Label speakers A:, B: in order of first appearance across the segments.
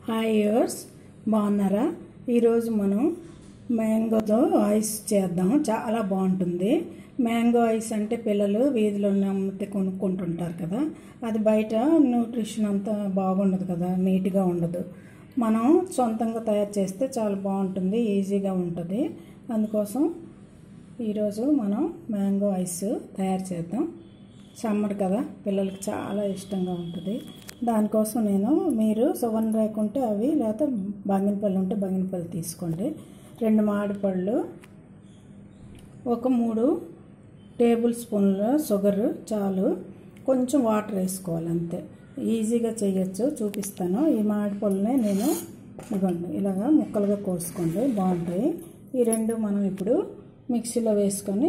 A: hi yours బాగున్నారా ఈరోజు మనం మ్యాంగోతో ఐస్ చేద్దాం చాలా బాగుంటుంది మ్యాంగో ఐస్ అంటే పిల్లలు వీధిలో అమ్మితే కొనుక్కుంటుంటారు కదా అది బయట న్యూట్రిషన్ అంతా బాగుండదు కదా నీట్గా ఉండదు మనం సొంతంగా తయారు చేస్తే చాలా బాగుంటుంది ఈజీగా ఉంటుంది అందుకోసం ఈరోజు మనం మ్యాంగో ఐస్ తయారు చేద్దాం సమ్మర్ కదా పిల్లలకి చాలా ఇష్టంగా ఉంటుంది దానికోసం నేను మీరు సువర్ణ రేఖ ఉంటే అవి లేకపోతే బంగినపల్లి ఉంటే బంగినపల్లి తీసుకోండి రెండు మామిడిపళ్ళు ఒక మూడు టేబుల్ స్పూన్ల షుగర్ చాలు కొంచెం వాటర్ వేసుకోవాలి అంతే ఈజీగా చేయొచ్చు చూపిస్తాను ఈ మామిడిపళ్ళనే నేను ఇవ్వండి ఇలాగా ముక్కలుగా కోసుకోండి బాగుంటాయి ఈ రెండు మనం ఇప్పుడు మిక్సీలో వేసుకొని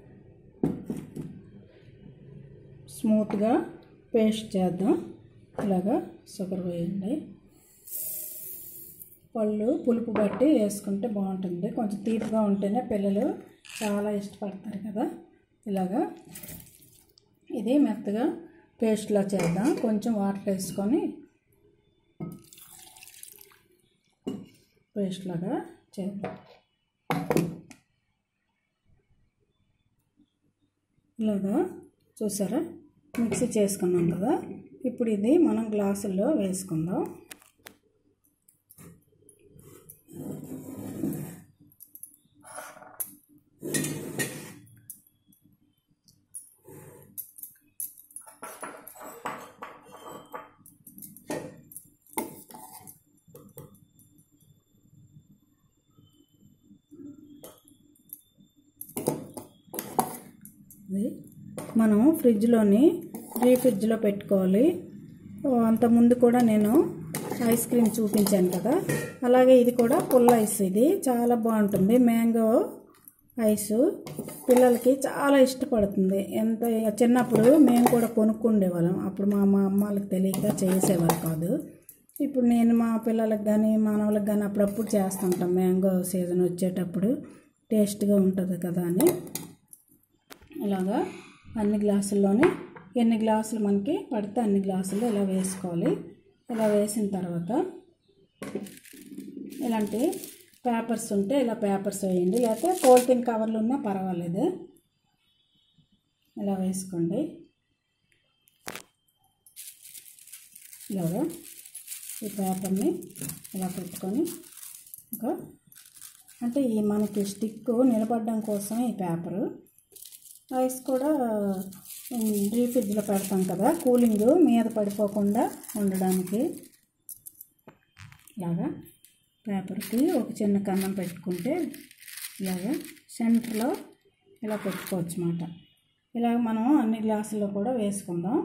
A: స్మూత్గా పేస్ట్ చేద్దాం ఇలాగా షుగర్ వేయండి పళ్ళు పులుపు బట్టి వేసుకుంటే బాగుంటుంది కొంచెం తీపిగా ఉంటేనే పిల్లలు చాలా ఇష్టపడతారు కదా ఇలాగా ఇది మెత్తగా పేస్ట్లా చేద్దాం కొంచెం వాటర్ వేసుకొని పేస్ట్ లాగా చేద్దాం ఇలాగా చూసారా మిక్సీ చేసుకున్నాం కదా ఇప్పుడు ఇది మనం గ్లాసుల్లో వేసుకుందాం ఇది మనం ఫ్రిడ్జ్లోని డీ ఫ్రిడ్జ్లో పెట్టుకోవాలి అంతకుముందు కూడా నేను ఐస్ క్రీమ్ చూపించాను కదా అలాగే ఇది కూడా పుల్ల ఐస్ ఇది చాలా బాగుంటుంది మ్యాంగో ఐస్ పిల్లలకి చాలా ఇష్టపడుతుంది ఎంత చిన్నప్పుడు మేము కూడా కొనుక్కుండేవాళ్ళం అప్పుడు మా మా అమ్మలకు తెలియక చేసేవారు కాదు ఇప్పుడు నేను మా పిల్లలకు కానీ మానవులకు కానీ అప్పుడప్పుడు చేస్తుంటాం మ్యాంగో సీజన్ వచ్చేటప్పుడు టేస్ట్గా ఉంటుంది కదా అని ఇలాగా అన్ని గ్లాసుల్లోనే ఎన్ని గ్లాసులు మనకి పడితే అన్ని గ్లాసులు ఇలా వేసుకోవాలి ఇలా వేసిన తర్వాత ఇలాంటి పేపర్స్ ఉంటే ఇలా పేపర్స్ వేయండి లేకపోతే పోలిథిన్ కవర్లు ఉన్నా పర్వాలేదు ఇలా వేసుకోండి ఇలాగా ఈ పేపర్ని ఇలా పెట్టుకొని ఒక అంటే ఈ మనకి స్టిక్ నిలబడడం కోసం ఈ పేపరు ఐస్ కూడా డీ ఫ్రిడ్జ్లో పెడతాం కదా కూలింగ్ మీద పడిపోకుండా ఉండడానికి ఇలాగా పేపర్కి ఒక చిన్న కన్నం పెట్టుకుంటే ఇలాగా సెంటర్లో ఇలా పెట్టుకోవచ్చు అన్నమాట ఇలాగ మనం అన్ని గ్లాసుల్లో కూడా వేసుకుందాం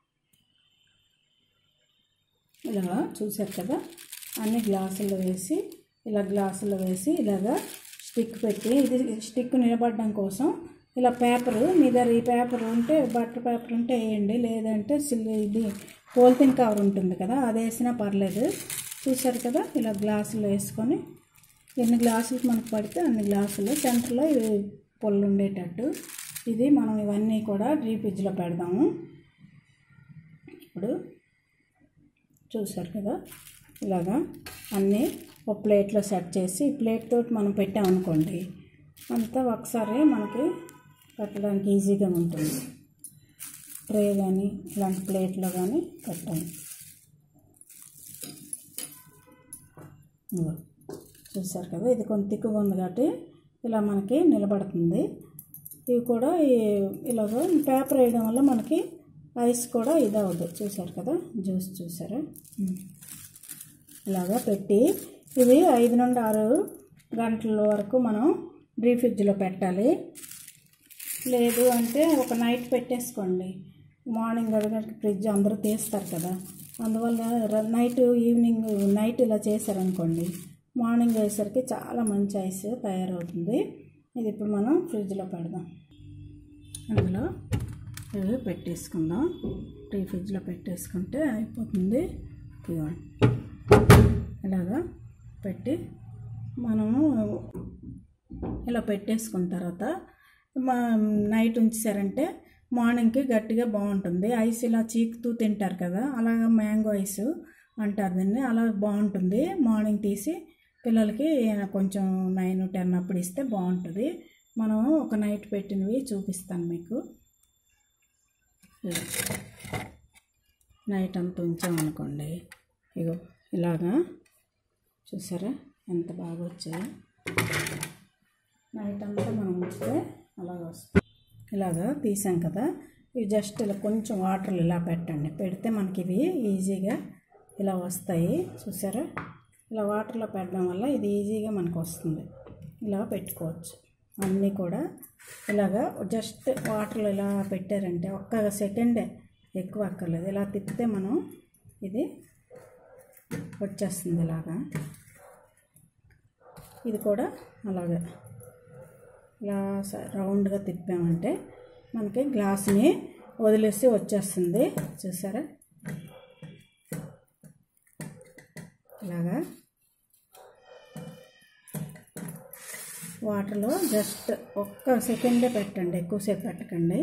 A: ఇలాగా చూసారు కదా అన్ని గ్లాసుల్లో వేసి ఇలా గ్లాసుల్లో వేసి ఇలాగా స్టిక్ పెట్టి ఇది స్టిక్ నిలబడడం కోసం ఇలా పేపరు మీ దగ్గర ఈ పేపర్ ఉంటే బట్టర్ పేపర్ ఉంటే వేయండి లేదంటే సిల్ ఇది పోలిథిన్ కవర్ ఉంటుంది కదా అది వేసినా పర్లేదు చూసారు కదా ఇలా గ్లాసులు వేసుకొని ఎన్ని గ్లాసులు మనకు పడితే అన్ని గ్లాసులు సెంటర్లో ఇవి పొల్లు ఉండేటట్టు ఇది మనం ఇవన్నీ కూడా డీ ఫ్రిడ్జ్లో పెడదాము ఇప్పుడు చూసారు కదా ఇలాగా అన్నీ ఒక ప్లేట్లో సెట్ చేసి ప్లేట్ తోటి మనం పెట్టామనుకోండి అంతా ఒకసారి మనకి పెట్టడానికి ఈజీగా ఉంటుంది ట్రే కానీ ఇలాంటి ప్లేట్లో కానీ పెట్టండి చూసారు కదా ఇది కొంచెం తిక్కుగా ఉంది కాబట్టి ఇలా మనకి నిలబడుతుంది ఇవి కూడా ఇలాగ పేపర్ వేయడం వల్ల మనకి ఐస్ కూడా ఇది అవ్వదు చూసారు కదా జ్యూస్ చూసారా ఇలాగా పెట్టి ఇది ఐదు నుండి ఆరు గంటల వరకు మనం డీ ఫ్రిడ్జ్లో పెట్టాలి లేదు అంటే ఒక నైట్ పెట్టేసుకోండి మార్నింగ్ అడిగినట్టు ఫ్రిడ్జ్ అందరూ తీస్తారు కదా అందువల్ల నైట్ ఈవినింగ్ నైట్ ఇలా చేశారనుకోండి మార్నింగ్ అయ్యేసరికి చాలా మంచి ఐస్ తయారవుతుంది ఇది ఇప్పుడు మనం ఫ్రిడ్జ్లో పెడదాం అందులో ఇవి పెట్టేసుకుందాం టీ ఫ్రిడ్జ్లో పెట్టేసుకుంటే అయిపోతుంది ఇదిగోండి ఇలాగా పెట్టి మనము ఇలా పెట్టేసుకున్న తర్వాత మా నైట్ ఉంచారంటే మార్నింగ్కి గట్టిగా బాగుంటుంది ఐస్ ఇలా చీకుతూ తింటారు కదా అలాగా మ్యాంగో ఐస్ అంటారు దీన్ని అలా బాగుంటుంది మార్నింగ్ తీసి పిల్లలకి కొంచెం నైన్ టెన్ అప్పుడు ఇస్తే బాగుంటుంది మనం ఒక నైట్ పెట్టినవి చూపిస్తాను మీకు నైట్ అంతా ఉంచామనుకోండి ఇగో ఇలాగా చూసారా ఎంత బాగా వచ్చాయో నైట్ అంతా మనం ఉంచితే అలాగ వస్తుంది ఇలాగా తీసాం కదా ఇవి జస్ట్ ఇలా కొంచెం వాటర్లు ఇలా పెట్టండి పెడితే మనకి ఇవి ఈజీగా ఇలా వస్తాయి చూసారా ఇలా వాటర్లో పెట్టడం వల్ల ఇది ఈజీగా మనకు వస్తుంది ఇలా పెట్టుకోవచ్చు అన్నీ కూడా ఇలాగా జస్ట్ వాటర్లో ఇలా పెట్టారంటే ఒక్క సెకండే ఎక్కువ అక్కర్లేదు ఇలా తిప్పితే మనం ఇది వచ్చేస్తుంది ఇలాగా ఇది కూడా అలాగే ఇలా స- రౌండ్గా తిప్పామంటే మనకి గ్లాస్ని వదిలేసి వచ్చేస్తుంది చూసారా ఇలాగా వాటర్లో జస్ట్ ఒక్క సెకండే పెట్టండి ఎక్కువసేపు పెట్టకండి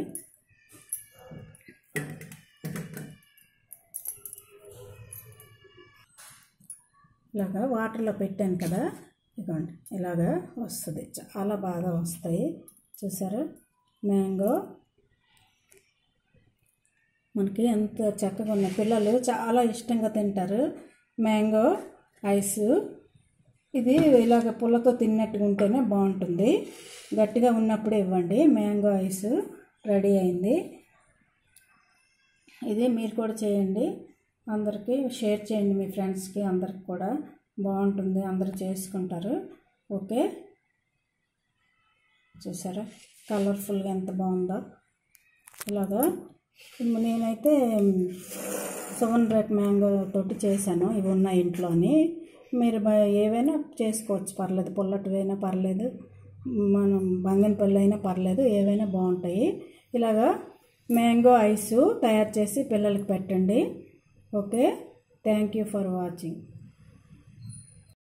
A: ఇలాగా వాటర్లో పెట్టాను కదా ఇదిగోండి ఇలాగా వస్తుంది చాలా బాగా వస్తాయి చూసారా మ్యాంగో మనకి ఎంత చక్కగా ఉన్నాయి పిల్లలు చాలా ఇష్టంగా తింటారు మ్యాంగో ఐస్ ఇది ఇలాగ పుల్లతో తిన్నట్టుగా ఉంటేనే బాగుంటుంది గట్టిగా ఉన్నప్పుడే ఇవ్వండి మ్యాంగో ఐస్ రెడీ అయింది ఇది మీరు కూడా చేయండి అందరికీ షేర్ చేయండి మీ ఫ్రెండ్స్కి అందరికి కూడా బాగుంటుంది అందరూ చేసుకుంటారు ఓకే చూసారా కలర్ఫుల్గా ఎంత బాగుందో ఇలాగా నేనైతే సెవెన్ రేట్ మ్యాంగో తోటి చేశాను ఇవి ఉన్నాయి ఇంట్లోని మీరు బ- ఏవైనా చేసుకోవచ్చు పర్లేదు పుల్లటివైనా పర్లేదు మనం బంగనపల్లి అయినా పర్లేదు ఏవైనా బాగుంటాయి ఇలాగా మ్యాంగో ఐస్ తయారు చేసి పిల్లలకి పెట్టండి okay thank you for watching